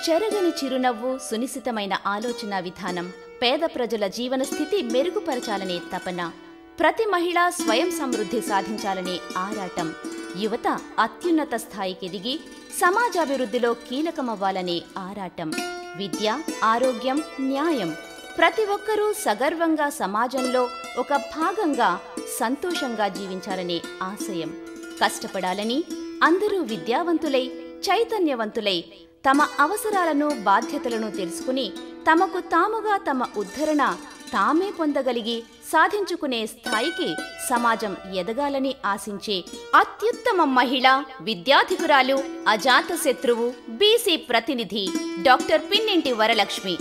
చెరగని చిరునవ్వు సునిశితమైన ఆలోచన విధానం పేద ప్రజల జీవన స్థితి మెరుగుపరచాలనే తపన ప్రతి మహిళ స్వయం సమృద్ధి సాధించాలనే ఆరాటం యువత అత్యున్నత స్థాయికి ఎదిగి సమాజాభివృద్ధిలో కీలకమవ్వాలనే ఆరాటం విద్య ఆరోగ్యం న్యాయం ప్రతి ఒక్కరూ సగర్వంగా సమాజంలో ఒక భాగంగా సంతోషంగా జీవించాలనే ఆశయం కష్టపడాలని అందరూ విద్యావంతులై చైతన్యవంతులై తమ అవసరాలను బాధ్యతలను తెలుసుకుని తమకు తాముగా తమ ఉద్ధరణ తామే పొందగలిగి సాధించుకునే స్థాయికి సమాజం ఎదగాలని ఆశించే అత్యుత్తమ మహిళ విద్యాధికురాలు అజాత శత్రువు బీసీ ప్రతినిధి డాక్టర్ పిన్నింటి వరలక్ష్మి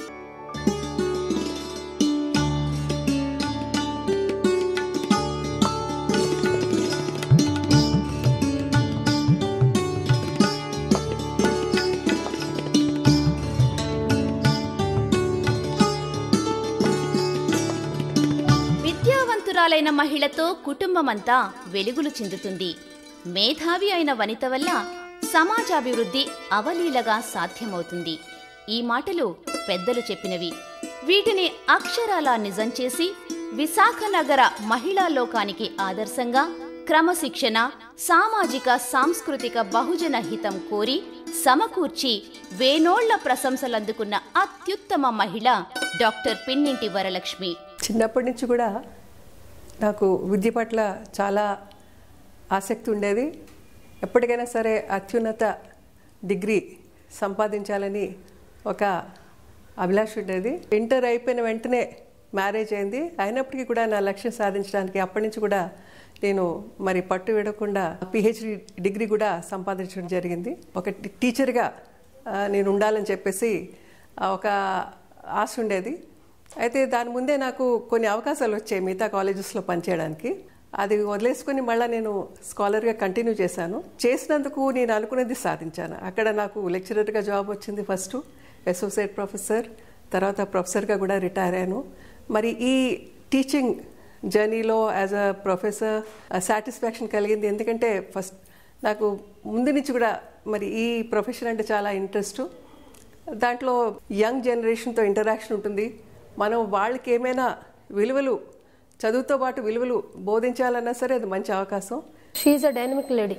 విద్యావంతురాలైన మహిళతో కుటుంబమంతా వెలుగులు చెందుతుంది మేధావి అయిన వనిత వల్ల సమాజాభివృద్ధి అవలీలగా సాధ్యమవుతుంది ఈ మాటలు పెద్దలు చెప్పినవి వీటిని అక్షరాలా నిజం చేసి విశాఖ నగర మహిళా లోకానికి ఆదర్శంగా క్రమశిక్షణ సామాజిక సాంస్కృతిక బహుజన హితం కోరి సమకూర్చి వేనోళ్ల ప్రశంసలందుకున్న అత్యుత్తమ మహిళ డాక్టర్ పిన్నింటి వరలక్ష్మి చిన్నప్పటి నుంచి కూడా నాకు విద్య పట్ల చాలా ఆసక్తి ఉండేది ఎప్పటికైనా సరే అత్యున్నత డిగ్రీ సంపాదించాలని ఒక అభిలాష ఉండేది ఇంటర్ అయిపోయిన వెంటనే మ్యారేజ్ అయింది అయినప్పటికీ కూడా నా లక్ష్యం సాధించడానికి అప్పటి నుంచి కూడా నేను మరి పట్టు విడకుండా పిహెచ్డి డిగ్రీ కూడా సంపాదించడం జరిగింది ఒక టీ- టీచర్గా ఆ, నేను ఉండాలని చెప్పేసి ఆ, ఒక ఆశ ఉండేది అయితే దాని ముందే నాకు కొన్ని అవకాశాలు వచ్చాయి మిగతా కాలేజెస్లో పనిచేయడానికి అది వదిలేసుకుని మళ్ళీ నేను స్కాలర్గా కంటిన్యూ చేశాను చేసినందుకు నేను అనుకున్నది సాధించాను అక్కడ నాకు లెక్చరర్గా జాబ్ వచ్చింది ఫస్ట్ అసోసియేట్ ప్రొఫెసర్ తర్వాత ప్రొఫెసర్గా కూడా రిటైర్ అయ్యాను మరి ఈ టీచింగ్ జర్నీలో యాజ్ అ ప్రొఫెసర్ సాటిస్ఫాక్షన్ కలిగింది ఎందుకంటే ఫస్ట్ నాకు ముందు నుంచి కూడా మరి ఈ ప్రొఫెషన్ అంటే చాలా ఇంట్రెస్ట్ దాంట్లో యంగ్ జనరేషన్తో ఇంటరాక్షన్ ఉంటుంది మనం వాళ్ళకి ఏమైనా విలువలు చదువుతో పాటు విలువలు బోధించాలన్నా సరే అది మంచి అవకాశం she a dynamic lady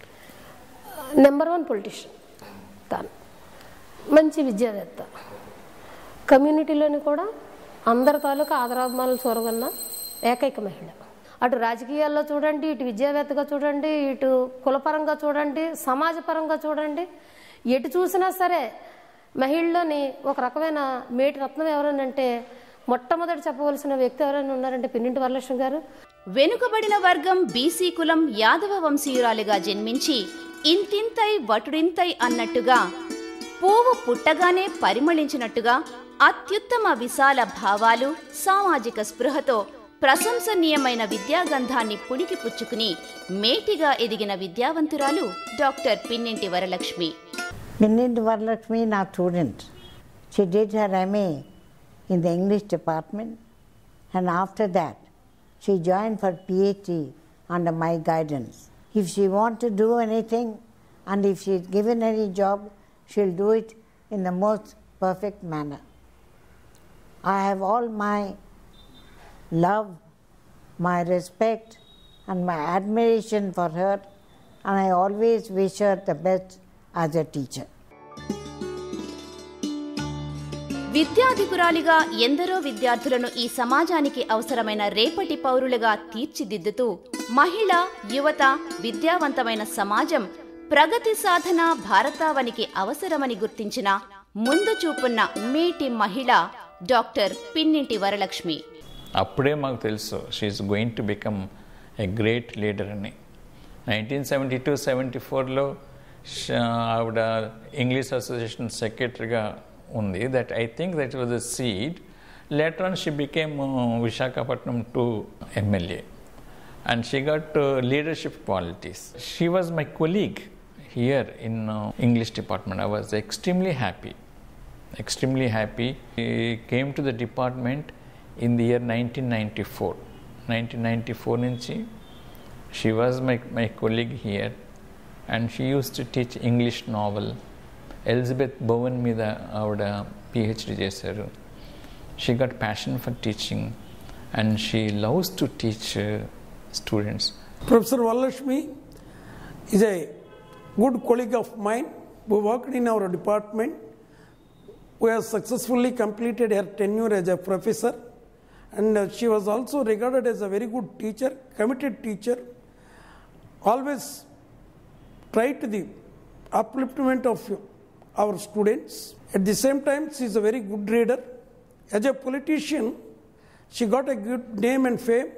number one politician తాను మంచి విద్యావేత్త కమ్యూనిటీలోని కూడా అందరి తాలూకా ఆదరాభిమానాలు చూరగన్న ఏకైక మహిళ అటు రాజకీయాల్లో చూడండి ఇటు విద్యావేత్తగా చూడండి ఇటు కులపరంగా చూడండి సమాజపరంగా చూడండి ఎటు చూసినా సరే మహిళలోని ఒక రకమైన మేటి రత్నం ఎవరనంటే మొట్టమొదటి చెప్పవలసిన వ్యక్తి ఎవరైనా ఉన్నారంటే పిన్నింటి వరలక్ష్మి గారు వెనుకబడిన వర్గం బీసీ కులం యాదవ వంశీయురాలిగా జన్మించి ఇంతింతై వటుడింతై అన్నట్టుగా పువ్వు పుట్టగానే పరిమళించినట్టుగా అత్యుత్తమ విశాల భావాలు సామాజిక స్పృహతో ప్రశంసనీయమైన విద్యాగంధాన్ని పుణికి పుచ్చుకుని మేటిగా ఎదిగిన విద్యావంతురాలు doctor Pinninti Varalakshmi Pinnindi Varalakshmi, now student. She did her MA in the English department and after that she joined for PhD under my guidance. If she wants to do anything and if she is given any job, she'll do it in the most perfect manner. I have all my love, my respect, and my admiration for her, and I always wish her the best as a teacher. విద్యాధికురాలిగా ఎందరో విద్యార్థులను ఈ సమాజానికి అవసరమైన రేపటి పౌరులుగా తీర్చిదిద్దుతూ మహిళ యువత విద్యావంతమైన సమాజం ప్రగతి సాధన భారతావనికి అవసరమని గుర్తించిన ముందు చూపున్న మేటి మహిళ డాక్టర్ పిన్నింటి వరలక్ష్మి అప్పుడే మాకు తెలుసు she's going to become a great leader అని నైన్టీన్ సెవెంటీ టూ సెవెంటీ ఫోర్లో ఆవిడ ఇంగ్లీష్ అసోసియేషన్ సెక్రటరీగా ఉంది that I think that was the seed later on she became Visakhapatnam two MLA and she got uh, leadership qualities. She was my colleague here in uh, English department. I was extremely happy, extremely happy. She came to the department in the year 1994. 1994 నుంచి she was my, my colleague here and she used to teach English novel Elizabeth Bowen మీద ఆవిడ PhD చేశారు she got passion for teaching and she loves to teach students Professor Vallashmi is a good colleague of mine who worked in our department, who has successfully completed her tenure as a professor. And uh, she was also regarded as a very good teacher, committed teacher, always tried to the upliftment of our students. At the same time, she is a very good reader. As a politician, she got a good name and fame.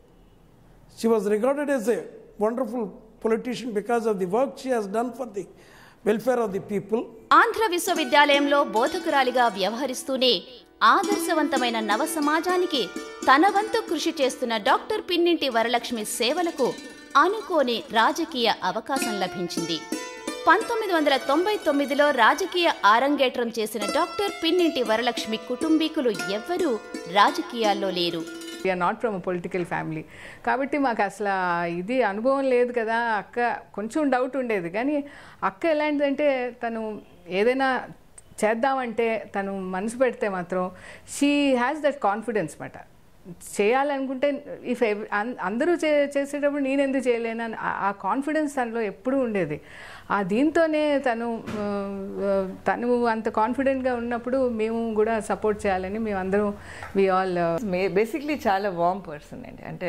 She was regarded as a wonderful politician because of the work she has done for the welfare of the people. Andhra విశ్వవిద్యాలయంలో బోధకురాలిగా వ్యవహరిస్తూనే ఆదర్శవంతమైన నవ సమాజానికి తన వంతు కృషి చేస్తున్న doctor Pinninti Varalakshmi సేవలకు అనుకోని రాజకీయ అవకాశం లభించింది పంతొమ్మిది వందల తొంభై తొమ్మిదిలో రాజకీయ ఆరంగేట్రం చేసిన డాక్టర్ పిన్నింటి వరలక్ష్మి కుటుంబీకులు ఎవ్వరూ రాజకీయాల్లో లేరు we're not from political family కాబట్టి మాకు అసలు ఆ ఇది అనుభవం లేదు కదా అక్క కొంచెం డౌట్ ఉండేది కానీ అక్క ఎలాంటిదంటే తను ఏదైనా చేద్దామంటే తను మనసు పెడితే మాత్రం షీ హ్యాస్ దట్ కాన్ఫిడెన్స్ మాట చేయాలనుకుంటే ఇఫ్ అందరూ చే చేసేటప్పుడు నేను ఎందుకు చేయలేను అని ఆ- ఆ కాన్ఫిడెన్స్ తనలో ఎప్పుడూ ఉండేది ఆ దీంతోనే తను ఆ, ఆ, తను అంత కాన్ఫిడెంట్గా ఉన్నప్పుడు మేము కూడా సపోర్ట్ చేయాలని మేమందరం వి ఆల్ బేసిక్లీ చాలా వామ్ పర్సన్ అండి అంటే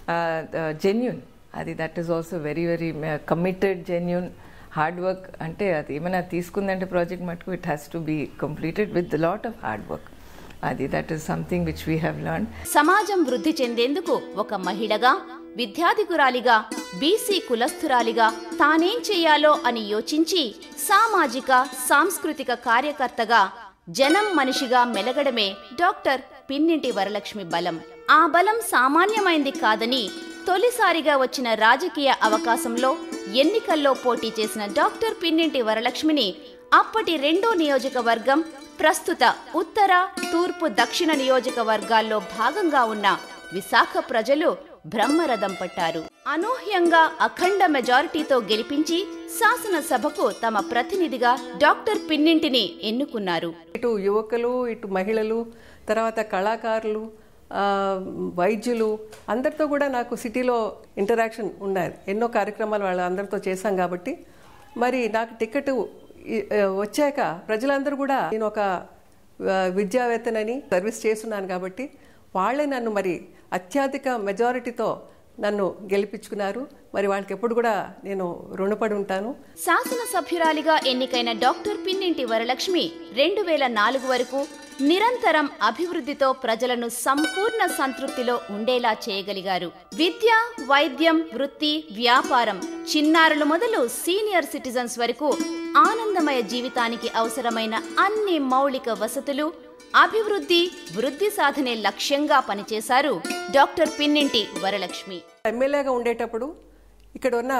జెన్యున్ అది that is also very very committed genuine hard work అంటే అది ఏమైనా తీసుకుందంటే ప్రాజెక్ట్ మటుకు it has to be completed with lot of hard work అది that is something which we have learn సమాజం వృద్ధి చెందేందుకు ఒక మహిళగా విద్యాధికురాలిగా బీసీ కులస్థురాలిగా తానేం చెయ్యాలో అని యోచించి సామాజిక సాంస్కృతిక కార్యకర్తగా జనం మనిషిగా మెలగడమే డాక్టర్ పిన్నింటి వరలక్ష్మి బలం ఆ బలం సామాన్యమైంది కాదని తొలిసారిగా వచ్చిన రాజకీయ అవకాశంలో ఎన్నికల్లో పోటీ చేసిన డాక్టర్ పిన్నింటి వరలక్ష్మిని అప్పటి రెండో నియోజకవర్గం ప్రస్తుత ఉత్తర తూర్పు దక్షిణ నియోజకవర్గాల్లో భాగంగా ఉన్న విశాఖ ప్రజలు బ్రహ్మరథం పట్టారు అనూహ్యంగా అఖండ మెజారిటీతో గెలిపించి శాసనసభకు తమ ప్రతినిధిగా డాక్టర్ పిన్నింటిని ఎన్నుకున్నారు ఇటు యువకులు ఇటు మహిళలు తర్వాత కళాకారులు ఆ, వైద్యులు అందరితో కూడా నాకు సిటీలో ఇంటరాక్షన్ ఉన్నది ఎన్నో కార్యక్రమాలు వాళ్ళ అందరితో చేశాం కాబట్టి మరి నాకు టికెట్ ఈ- ఆ, వచ్చాక ప్రజలందరూ కూడా నేను ఒక ఆ, విద్యావేత్తనని సర్వీస్ చేస్తున్నాను కాబట్టి వాళ్ళే నన్ను మరి అత్యధిక మెజారిటీతో నన్ను గెలిపించుకున్నారు మరి వాళ్ళకి ఎప్పుడు కూడా నేను రుణపడి ఉంటాను శాసనసభ్యురాలిగా ఎన్నికైన డాక్టర్ పిన్నింటి వరలక్ష్మి రెండు వేల నాలుగు వరకు నిరంతరం అభివృద్ధితో ప్రజలను సంపూర్ణ సంతృప్తిలో ఉండేలా చేయగలిగారు విద్య వైద్యం వృత్తి వ్యాపారం చిన్నారులు మొదలు సీనియర్ సిటిజన్స్ వరకు ఆనందమయ జీవితానికి అవసరమైన అన్ని మౌలిక వసతులు అభివృద్ధి వృద్ధి సాధనే లక్ష్యంగా పనిచేశారు డాక్టర్ పిన్నింటి వరలక్ష్మి ఎమ్మెల్యేగా ఉండేటప్పుడు ఇక్కడ ఉన్న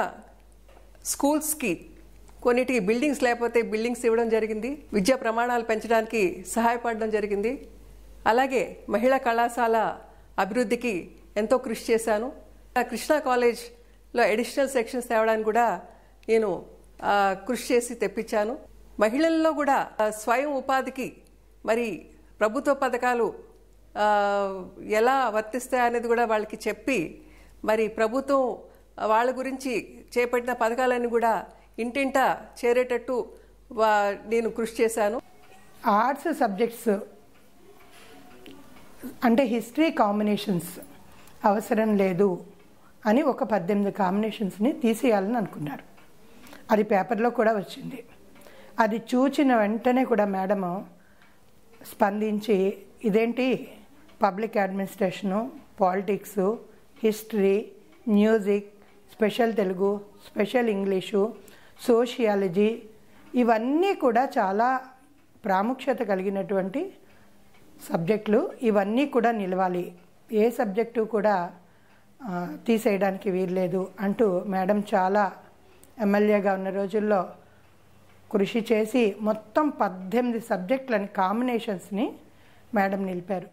స్కూల్స్కి కొన్నిటికి బిల్డింగ్స్ లేకపోతే బిల్డింగ్స్ ఇవ్వడం జరిగింది విద్యా ప్రమాణాలు పెంచడానికి సహాయపడడం జరిగింది అలాగే మహిళా కళాశాల అభివృద్ధికి ఎంతో కృషి చేశాను ఆ కృష్ణా కాలేజ్లో అడిషనల్ సెక్షన్స్ తేవడానికి కూడా నేను ఆ, కృషి చేసి తెప్పించాను మహిళల్లో కూడా ఆ, స్వయం ఉపాధికి మరి ప్రభుత్వ పథకాలు ఆ, ఎలా వర్తిస్తాయనేది కూడా వాళ్ళకి చెప్పి మరి ప్రభుత్వం వాళ్ళ గురించి చేపట్టిన పథకాలన్నీ కూడా ఇంటింట చేరేటట్టు వా- నేను కృషి చేశాను ఆర్ట్స్ సబ్జెక్ట్స్ అంటే హిస్టరీ కాంబినేషన్స్ అవసరం లేదు అని ఒక పద్దెనిమిది కాంబినేషన్స్ని తీసేయాలని అనుకున్నారు అది పేపర్లో కూడా వచ్చింది అది చూచిన వెంటనే కూడా మేడము స్పందించి ఇదేంటి public administration politics history music special Telugu special English sociology ఇవన్నీ కూడా చాలా ప్రాముఖ్యత కలిగినటువంటి సబ్జెక్టులు ఇవన్నీ కూడా నిలవాలి ఏ సబ్జెక్టు కూడా ఆ, తీసేయడానికి వీల్లేదు అంటూ మేడం చాలా ఎమ్మెల్యేగా ఉన్న రోజుల్లో కృషి చేసి మొత్తం పద్దెనిమిది సబ్జెక్టులని కాంబినేషన్స్ని మేడం నిలిపారు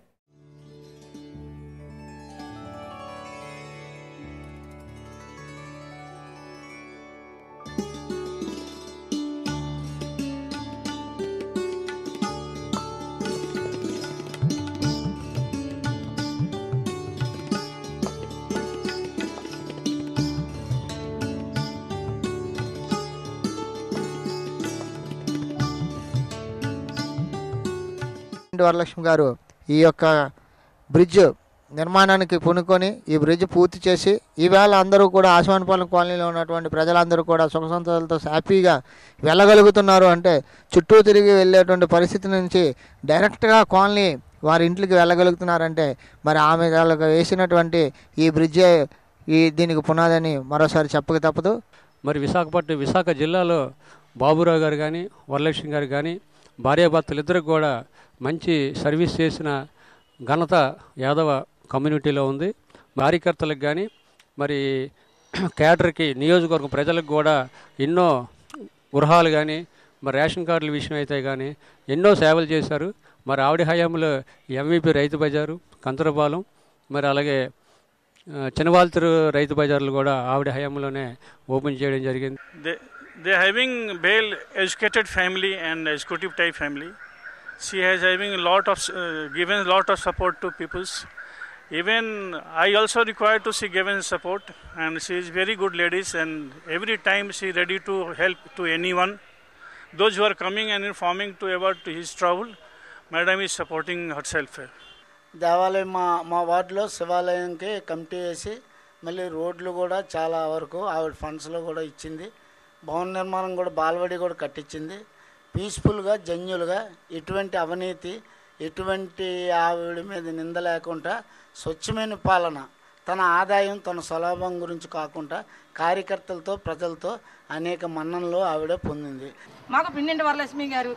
వరలక్ష్మి గారు ఈ యొక్క బ్రిడ్జ్ నిర్మాణానికి పూనుకొని ఈ బ్రిడ్జ్ పూర్తి చేసి ఈవేళ అందరూ కూడా ఆశ్వానపాలెం కాలనీలో ఉన్నటువంటి ప్రజలందరూ కూడా సుఖ సంతోషాలతో హ్యాపీగా వెళ్ళగలుగుతున్నారు అంటే చుట్టూ తిరిగి వెళ్ళేటువంటి పరిస్థితి నుంచి డైరెక్ట్గా కాలనీ వారి ఇంట్లోకి వెళ్ళగలుగుతున్నారంటే మరి ఆమె వాళ్ళకి వేసినటువంటి ఈ బ్రిడ్జే ఈ దీనికి పునాదని మరోసారి చెప్పక తప్పదు మరి విశాఖపట్నం విశాఖ జిల్లాలో బాబురావు గారు కానీ వరలక్ష్మి గారు కానీ భార్యాభర్తలు ఇద్దరికి కూడా మంచి సర్వీస్ చేసిన ఘనత యాదవ కమ్యూనిటీలో ఉంది కార్యకర్తలకు కానీ మరి క్యాడర్కి నియోజకవర్గం ప్రజలకు కూడా ఎన్నో గృహాలు కానీ మరి రేషన్ కార్డుల విషయం అయితే కానీ ఎన్నో సేవలు చేశారు మరి ఆవిడ హయాంలో ఎంవీపీ రైతు బజారు కంతరపాలెం మరి అలాగే ఆ, చినవాల్తరు రైతు బజార్లు కూడా ఆవిడ హయాంలోనే ఓపెన్ చేయడం జరిగింది They, they having well educated family and executive type family. She has having a lot of uh, given a lot of support to peoples. Even I also require to see given support, and she is very good ladies. And every time she ready to help to anyone. Those who are coming and informing to about his trouble, Madam is supporting herself. దేవాలయం మా మా వార్డులో శివాలయంకి committee వేసి మళ్ళీ రోడ్లు కూడా చాలా వరకు ఆవిడ ఫండ్స్లో కూడా ఇచ్చింది భవన నిర్మాణం కూడా బాలబడి కూడా కట్టించింది పీస్ఫుల్గా జన్యులుగా ఎటువంటి అవినీతి ఎటువంటి ఆవిడ మీద నింద లేకుండా స్వచ్ఛమైన పాలన తన ఆదాయం తన స్వలాభం గురించి కాకుండా కార్యకర్తలతో ప్రజలతో అనేక మన్ననలు ఆవిడ పొందింది మాకు పిన్నింటి వరలక్ష్మి గారు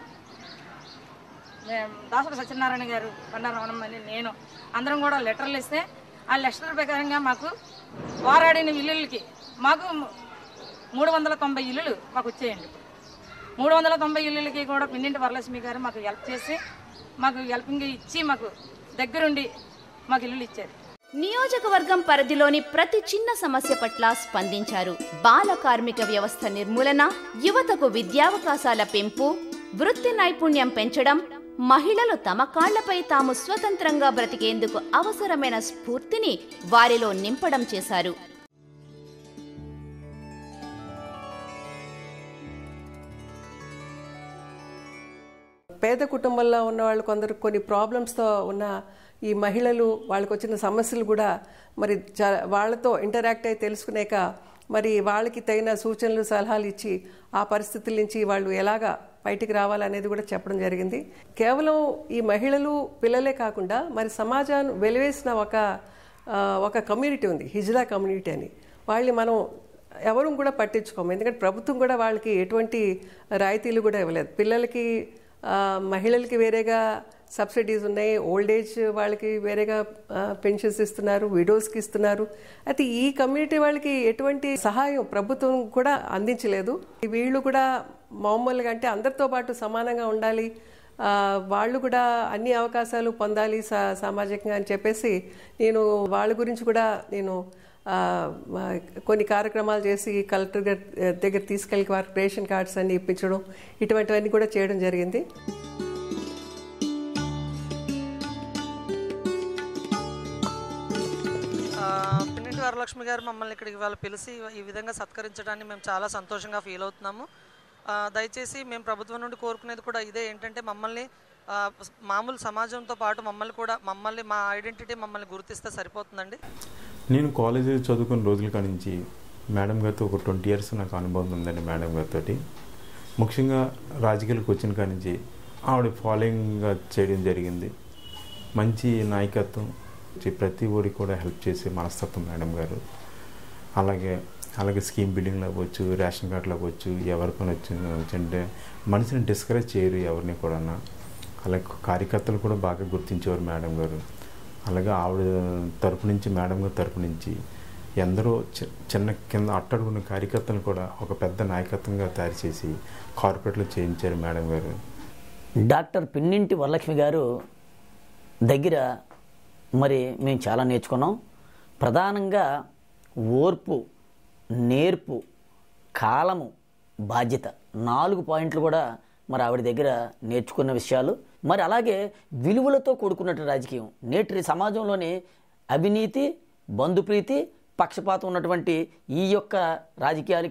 మేము దాసరి సత్యనారాయణ గారు బండారు రమణమ్మని నేను అందరం కూడా లెటర్లు ఇస్తే ఆ లెటర్ ప్రకారంగా మాకు పోరాడిన ఇల్లులకి మాకు మూడు వందల తొంభై ఇల్లులు మాకు వచ్చేయండి మూడు వందల తొంభై ఇల్లులకి కూడా పిన్నింటి వరలక్ష్మి గారు మాకు హెల్ప్ చేసి మాకు హెల్పింగ్ ఇచ్చి మాకు దగ్గరుండి మాకు ఇల్లులు ఇచ్చారు నియోజకవర్గం పరిధిలోని ప్రతి చిన్న సమస్య పట్ల స్పందించారు బాల కార్మిక వ్యవస్థ నిర్మూలన యువతకు విద్యావకాశాల పెంపు వృత్తి నైపుణ్యం పెంచడం మహిళలు తమ కాళ్లపై తాము స్వతంత్రంగా బ్రతికేందుకు అవసరమైన స్ఫూర్తిని వారిలో నింపడం చేశారు పేద కుటుంబంలో ఉన్న వాళ్ళు కొందరు కొన్ని ప్రాబ్లమ్స్తో ఉన్న ఈ మహిళలు వాళ్ళకి వచ్చిన సమస్యలు కూడా మరి చా వాళ్ళతో ఇంటరాక్ట్ అయి తెలుసుకునేక మరి వాళ్ళకి తగిన సూచనలు సలహాలు ఇచ్చి ఆ పరిస్థితుల నుంచి వాళ్ళు ఎలాగా బయటికి రావాలనేది కూడా చెప్పడం జరిగింది కేవలం ఈ మహిళలు పిల్లలే కాకుండా మరి సమాజాన్ని వెలివేసిన ఒక ఆ, ఒక కమ్యూనిటీ ఉంది హిజ్రా కమ్యూనిటీ అని వాళ్ళని మనం ఎవరు కూడా పట్టించుకోము ఎందుకంటే ప్రభుత్వం కూడా వాళ్ళకి ఎటువంటి రాయితీలు కూడా ఇవ్వలేదు పిల్లలకి ఆ, మహిళలకి వేరేగా సబ్సిడీస్ ఉన్నాయి ఓల్డ్ ఏజ్ వాళ్ళకి వేరేగా పెన్షన్స్ ఇస్తున్నారు విడోస్కి ఇస్తున్నారు అయితే ఈ కమ్యూనిటీ వాళ్ళకి ఎటువంటి సహాయం ప్రభుత్వం కూడా అందించలేదు వీళ్ళు కూడా మామూలుగా అంటే అందరితో పాటు సమానంగా ఉండాలి ఆ, వాళ్ళు కూడా అన్ని అవకాశాలు పొందాలి సా సామాజికంగా అని చెప్పేసి నేను వాళ్ళ గురించి కూడా నేను ఆ, ఆ, కొన్ని కార్యక్రమాలు చేసి కలెక్టర్ గారి దగ్గర తీసుకెళ్ళి వారికి రేషన్ కార్డ్స్ అన్ని ఇప్పించడం ఇటువంటివన్నీ కూడా చేయడం జరిగింది ఆ, పిన్నింటి వరలక్ష్మి గారు మమ్మల్ని ఇక్కడికి వాళ్ళు పిలిచి ఈ విధంగా సత్కరించడాన్ని మేము చాలా సంతోషంగా ఫీల్ అవుతున్నాము ఆ, దయచేసి మేము ప్రభుత్వం నుండి కోరుకునేది కూడా ఇదే ఏంటంటే మమ్మల్ని ఆ, మామూలు సమాజంతో పాటు మమ్మల్ని కూడా మమ్మల్ని మా ఐడెంటిటీ మమ్మల్ని గుర్తిస్తే సరిపోతుందండి నేను కాలేజీ చదువుకున్న రోజుల కాడి నుంచి మేడం గారితో ఒక ట్వంటీ ఇయర్స్ నాకు అనుభవం ఉందండి మేడం గారితో ముఖ్యంగా రాజకీయాలకు వచ్చిన కాడి నుంచి ఆవిడ ఫాలోయింగ్గా చేయడం జరిగింది మంచి నాయకత్వం చి- ప్రతి ఊరికి కూడా హెల్ప్ చేసే మనస్తత్వం మేడం గారు అలాగే అలాగే స్కీమ్ బిల్డింగ్లో అవ్వచ్చు రేషన్ కార్డులో అవ్వచ్చు ఎవరి పని వచ్చి వచ్చింటే మనిషిని డిస్కరేజ్ చేయరు ఎవరిని కూడా అలాగే కార్యకర్తలు కూడా బాగా గుర్తించేవారు మేడం గారు అలాగే ఆవిడ తరపు నుంచి మేడం గారి తరపు నుంచి ఎందరో చి- చిన్న కింద అట్టడుగున్న కార్యకర్తలు కూడా ఒక పెద్ద నాయకత్వంగా తయారు చేసి కార్పొరేట్లో చేయించారు మేడం గారు డాక్టర్ పిన్నింటి వరలక్ష్మి గారు దగ్గర మరి మేము చాలా నేర్చుకున్నాం ప్రధానంగా ఓర్పు నేర్పు కాలము బాధ్యత నాలుగు పాయింట్లు కూడా మరి ఆవిడ దగ్గర నేర్చుకున్న విషయాలు మరి అలాగే విలువలతో కూడుకున్నట్టు రాజకీయం నేటి సమాజంలోని అవినీతి బంధుప్రీతి పక్షపాతం ఉన్నటువంటి ఈ యొక్క రాజకీయాలకి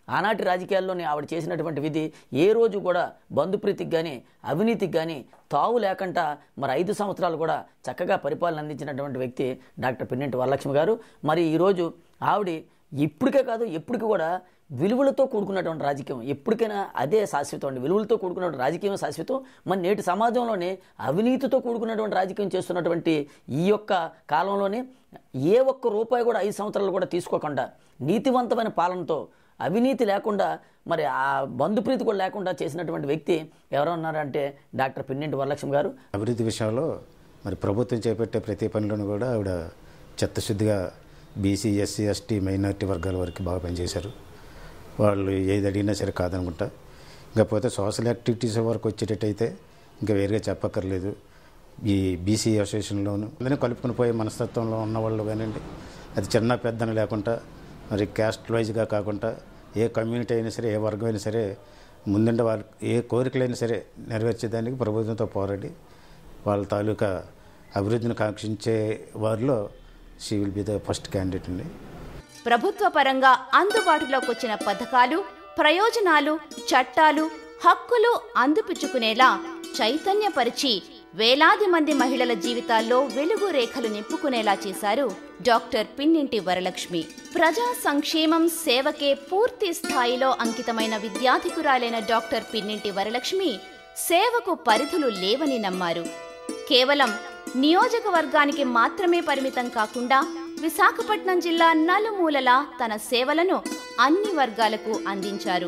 ఆనాటి రాజకీయాల్లోనే ఆవిడ చేసినటువంటి విధి ఏ రోజు కూడా బంధుప్రీతికి కానీ అవినీతికి కానీ తావు లేకుండా మరి ఐదు సంవత్సరాలు కూడా చక్కగా పరిపాలన అందించినటువంటి వ్యక్తి డాక్టర్ పిన్నెంటి వరలక్ష్మి గారు మరి ఈరోజు ఆవిడ ఇప్పటికే కాదు ఎప్పటికి కూడా విలువలతో కూడుకున్నటువంటి రాజకీయం ఎప్పటికైనా అదే శాశ్వతం అండి విలువలతో కూడుకున్నటువంటి రాజకీయం శాశ్వతం మన నేటి సమాజంలోనే అవినీతితో కూడుకున్నటువంటి రాజకీయం చేస్తున్నటువంటి ఈ యొక్క కాలంలోనే ఏ ఒక్క రూపాయి కూడా ఐదు సంవత్సరాలు కూడా తీసుకోకుండా నీతివంతమైన పాలనతో అవినీతి లేకుండా మరి ఆ బంధుప్రీతి కూడా లేకుండా చేసినటువంటి వ్యక్తి ఎవరు ఉన్నారంటే డాక్టర్ పిన్నింటి వరలక్ష్మి గారు అభివృద్ధి విషయంలో మరి ప్రభుత్వం చేపట్టే ప్రతి పనిలోనూ కూడా ఆవిడ చిత్తశుద్ధిగా బీసీ ఎస్సీ ఎస్టీ మైనారిటీ వర్గాల వరకు బాగా పనిచేశారు వాళ్ళు ఏది అడిగినా సరే కాదనుకుంటా ఇకపోతే సోషల్ యాక్టివిటీస్ వరకు వచ్చేటట్టయితే ఇంకా వేరుగా చెప్పక్కర్లేదు ఈ బీసీ అసోసియేషన్లోను అందరినీ కలుపుకొని పోయే మనస్తత్వంలో ఉన్నవాళ్ళు కానివ్వండి అది చిన్న పెద్దని లేకుండా మరి క్యాస్ట్ వైజ్గా కాకుండా ఏ కమ్యూనిటీ అయినా సరే ఏ వర్గం అయినా సరే ముందుండే వాళ్ళ ఏ కోరికలైనా సరే నెరవేర్చేదానికి ప్రభుత్వంతో పోరాడి వాళ్ళ తాలూకా అభివృద్ధిని కాంక్షించే వారిలో she will be the first candidate అండి ప్రభుత్వ పరంగా అందుబాటులోకి వచ్చిన పథకాలు ప్రయోజనాలు చట్టాలు హక్కులు అందిపుచ్చుకునేలా చైతన్యపరిచి వేలాది మంది మహిళల జీవితాల్లో వెలుగు రేఖలు నింపుకునేలా చేశారు డాక్టర్ పిన్నింటి వరలక్ష్మి ప్రజా సంక్షేమం సేవకే పూర్తి స్థాయిలో అంకితమైన విద్యాధికురాలైన డాక్టర్ పిన్నింటి వరలక్ష్మి సేవకు పరిధులు లేవని నమ్మారు కేవలం నియోజకవర్గానికి మాత్రమే పరిమితం కాకుండా విశాఖపట్నం జిల్లా నలుమూలలా తన సేవలను అన్ని వర్గాలకు అందించారు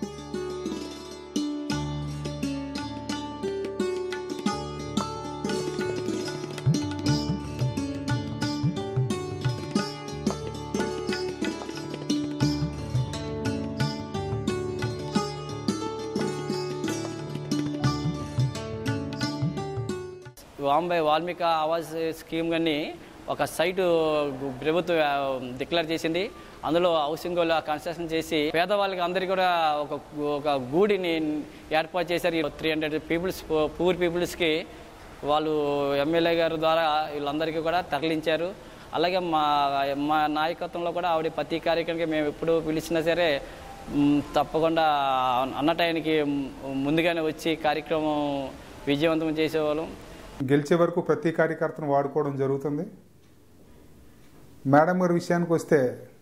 వాంబై వాల్మీకి ఆవాస్ స్కీమ్ కానీ ఒక సైటు ప్రభుత్వం ఆ, డిక్లేర్ చేసింది అందులో హౌసింగ్ వాళ్ళు కన్స్ట్రక్షన్ చేసి పేదవాళ్ళకి అందరికీ కూడా ఒక ఒక గూడిని ఏర్పాటు చేశారు త్రీ హండ్రెడ్ పీపుల్స్ పూర్ పీపుల్స్కి వాళ్ళు ఎమ్మెల్యే గారి ద్వారా వీళ్ళందరికీ కూడా తరలించారు అలాగే మా మా నాయకత్వంలో కూడా ఆవిడ ప్రతి కార్యక్రమానికి మేము ఎప్పుడు పిలిచినా సరే మ్, తప్పకుండా అన్న టైంకి ముందుగానే వచ్చి కార్యక్రమం విజయవంతం చేసేవాళ్ళం గెలిచే వరకు ప్రతి కార్యకర్తను వాడుకోవడం జరుగుతుంది మేడం గారి విషయానికి వస్తే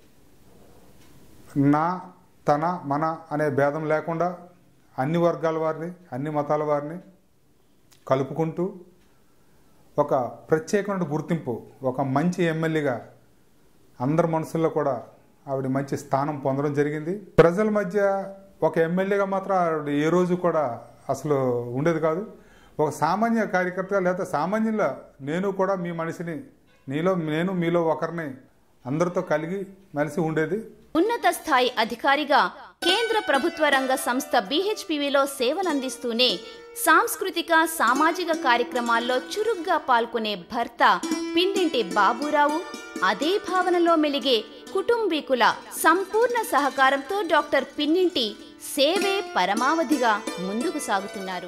నా తన మన అనే భేదం లేకుండా అన్ని వర్గాల వారిని అన్ని మతాల వారిని కలుపుకుంటూ ఒక ప్రత్యేకమైన గుర్తింపు ఒక మంచి ఎమ్మెల్యేగా అందరి మనసుల్లో కూడా ఆవిడ మంచి స్థానం పొందడం జరిగింది ప్రజల మధ్య ఒక ఎమ్మెల్యేగా మాత్రం ఆవిడ ఏ రోజు కూడా అసలు ఉండేది కాదు ఒక సామాన్య కార్యకర్తగా లేదా సామాన్యుల నేను కూడా మీ మనిషిని నీలో నేను మీలో ఒకరిని అందరితో కలిగి మెలిసి ఉండేది ఉన్నత స్థాయి అధికారిగా కేంద్ర ప్రభుత్వ రంగ సంస్థ బీహెచ్పీవీలో సేవలందిస్తూనే సాంస్కృతిక సామాజిక కార్యక్రమాల్లో చురుగ్గా పాల్గొనే భర్త పిండింటి బాబురావు అదే భావనలో మెలిగే కుటుంబీకుల సంపూర్ణ సహకారంతో డాక్టర్ పిన్నింటి సేవే పరమావధిగా ముందుకు సాగుతున్నారు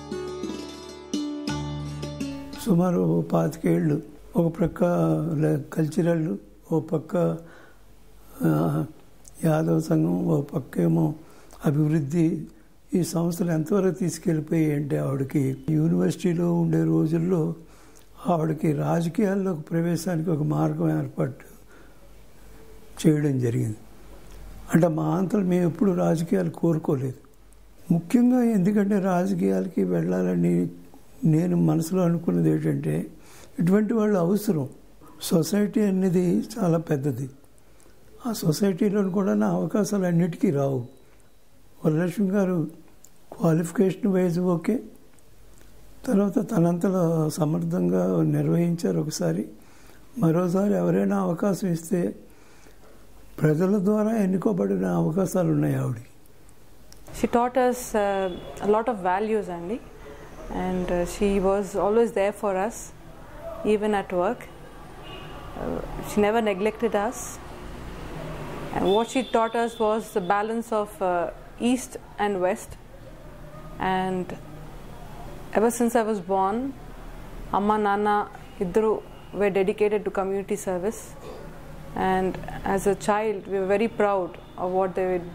సుమారు ఓ పాతికేళ్ళు ఒక ప్రక్క ల- కల్చరల్ ఓ పక్క ఆ, యాదవ సంఘం ఓ పక్క ఏమో అభివృద్ధి ఈ సంస్థలు ఎంతవరకు తీసుకెళ్ళిపోయాయి అంటే ఆవిడకి యూనివర్సిటీలో ఉండే రోజుల్లో ఆవిడకి రాజకీయాల్లోకి ప్రవేశానికి ఒక మార్గం ఏర్పాటు చేయడం జరిగింది అంటే మా అంతలు మేము ఎప్పుడు రాజకీయాలు కోరుకోలేదు ముఖ్యంగా ఎందుకంటే రాజకీయాలకి వెళ్ళాలని నేను మనసులో అనుకున్నది ఏంటంటే ఇటువంటి వాళ్ళు అవసరం సొసైటీ అనేది చాలా పెద్దది ఆ సొసైటీలో కూడా నా అవకాశాలు అన్నిటికీ రావు వరలక్ష్మి గారు క్వాలిఫికేషన్ వైజ్ ఓకే తర్వాత తనంతలో సమర్థంగా నిర్వహించారు ఒకసారి మరోసారి ఎవరైనా అవకాశం ఇస్తే ప్రజల ద్వారా ఎన్నుకోబడిన అవకాశాలు ఉన్నాయి ఆవిడకి She taught us uh, a lot of values, Andy, and uh, she was always there for us, even at work. Uh, she never neglected us. And what she taught us was the balance of uh, East and West. And ever since I was born, Amma Nana Idru were dedicated to community service. And as a child, we were very proud of what they would do.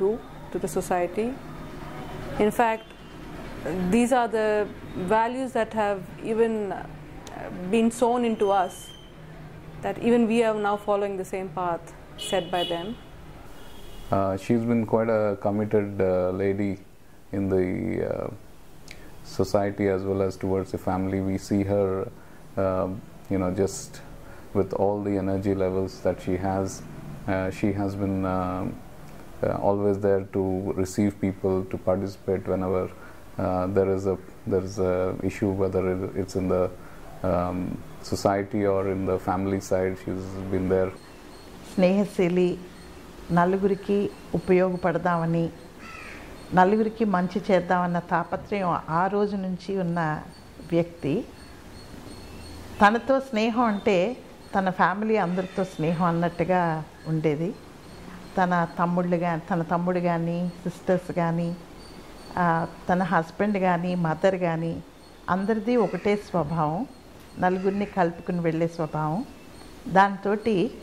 to the society. In fact, these are the values that have even uh, been sown into us, that even we are now following the same path set by them. Uh, she's been quite a committed uh, lady in the uh, society as well as towards the family. We see her, um, you know, just with all the energy levels that she has. Uh, she has been um, uh, always there to receive people, to participate whenever uh, there is a there is a issue, whether it- it's in the um, society or in the family side. She's been there. స్నేహశీలి నలుగురికి ఉపయోగపడదామని నలుగురికి మంచి చేద్దామన్న తాపత్రయం ఆ రోజు నుంచి ఉన్న వ్యక్తి తనతో స్నేహం అంటే తన ఫ్యామిలీ అందరితో స్నేహం అన్నట్టుగా ఉండేది తన తమ్ముళ్ళు కానీ తన తమ్ముడు కానీ సిస్టర్స్ కానీ ఆ, తన హస్బెండ్ కానీ మదర్ కానీ అందరిది ఒకటే స్వభావం నలుగురిని కలుపుకుని వెళ్ళే స్వభావం దాంతో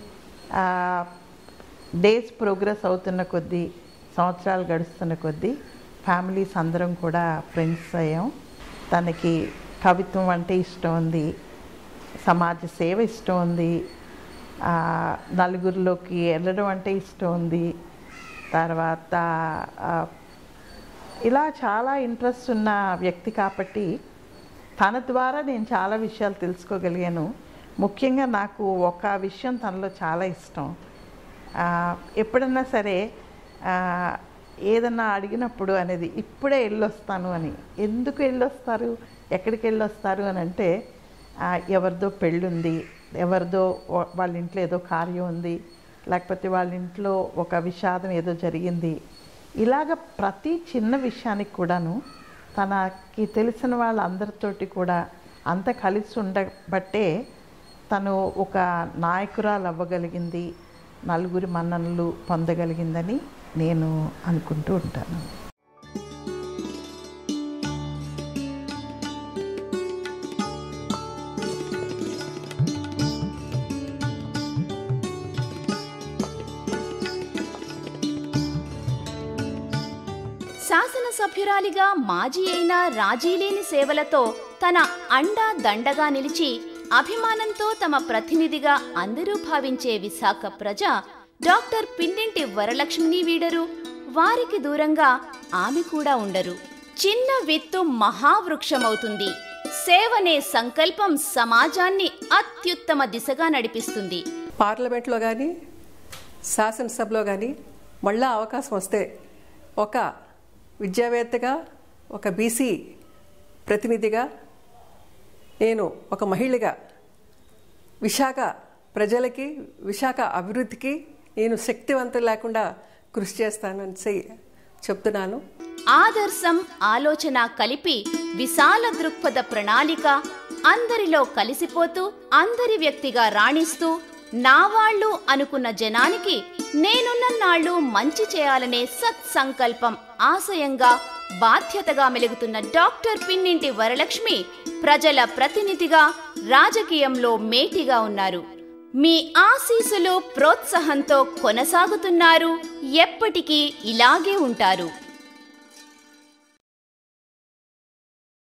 డేస్ ప్రోగ్రెస్ అవుతున్న కొద్దీ సంవత్సరాలు గడుస్తున్న కొద్దీ ఫ్యామిలీస్ అందరం కూడా ఫ్రెండ్స్ అయ్యాం తనకి కవిత్వం అంటే ఇష్టం ఉంది సమాజ సేవ ఇష్టం ఉంది ఆ, నలుగురిలోకి వెళ్ళడం అంటే ఇష్టం ఉంది తర్వాత ఆ, ఇలా చాలా ఇంట్రెస్ట్ ఉన్న వ్యక్తి కాబట్టి తన ద్వారా నేను చాలా విషయాలు తెలుసుకోగలిగాను ముఖ్యంగా నాకు ఒక విషయం తనలో చాలా ఇష్టం ఆ, ఎప్పుడన్నా సరే ఆ, ఏదన్నా అడిగినప్పుడు అనేది ఇప్పుడే వెళ్ళొస్తాను అని ఎందుకు వెళ్ళొస్తారు ఎక్కడికి వెళ్ళొస్తారు అని అంటే ఆ, ఎవరిదో పెళ్ళుంది ఎవరిదో వా- వాళ్ళ ఇంట్లో ఏదో కార్యం ఉంది లేకపోతే వాళ్ళ ఇంట్లో ఒక విషాదం ఏదో జరిగింది ఇలాగ ప్రతి చిన్న విషయానికి కూడాను తనకి తెలిసిన వాళ్ళందరితోటి కూడా అంత కలిసి ఉండబట్టే తను ఒక నాయకురాలు అవ్వగలిగింది నలుగురి మన్ననలు పొందగలిగిందని నేను అనుకుంటూ ఉంటాను శాసనసభ్యురాలిగా మాజీ అయిన రాజీలేని సేవలతో తన అండా దండగా నిలిచి అభిమానంతో తమ ప్రతినిధిగా అందరూ భావించే విశాఖ ప్రజ డాక్టర్ పిన్నింటి వరలక్ష్మిని వీడరు వారికి దూరంగా ఆమె కూడా ఉండరు చిన్న విత్తు మహావృక్షమవుతుంది సేవనే సంకల్పం సమాజాన్ని అత్యుత్తమ దిశగా నడిపిస్తుంది పార్లమెంట్లో కానీ శాసనసభలో కానీ మళ్ళా అవకాశం వస్తే ఒక విద్యావేత్తగా ఒక బీసీ ప్రతినిధిగా నేను ఒక మహిళగా విశాఖ ప్రజలకి విశాఖ అభివృద్ధికి నేను శక్తివంతం లేకుండా కృషి చేస్తానని చెప్తున్నాను ఆదర్శం ఆలోచన కలిపి విశాల దృక్పథ ప్రణాళిక అందరిలో కలిసిపోతూ అందరి వ్యక్తిగా రాణిస్తూ నా వాళ్ళు అనుకున్న జనానికి నేనున్న నాళ్ళు మంచి చేయాలనే సత్సంకల్పం ఆశయంగా బాధ్యతగా మెలుగుతున్న డాక్టర్ పిన్నింటి వరలక్ష్మి ప్రజల ప్రతినిధిగా రాజకీయంలో మేటిగా ఉన్నారు మీ ఆశీసులు ప్రోత్సాహంతో కొనసాగుతున్నారు ఎప్పటికీ ఇలాగే ఉంటారు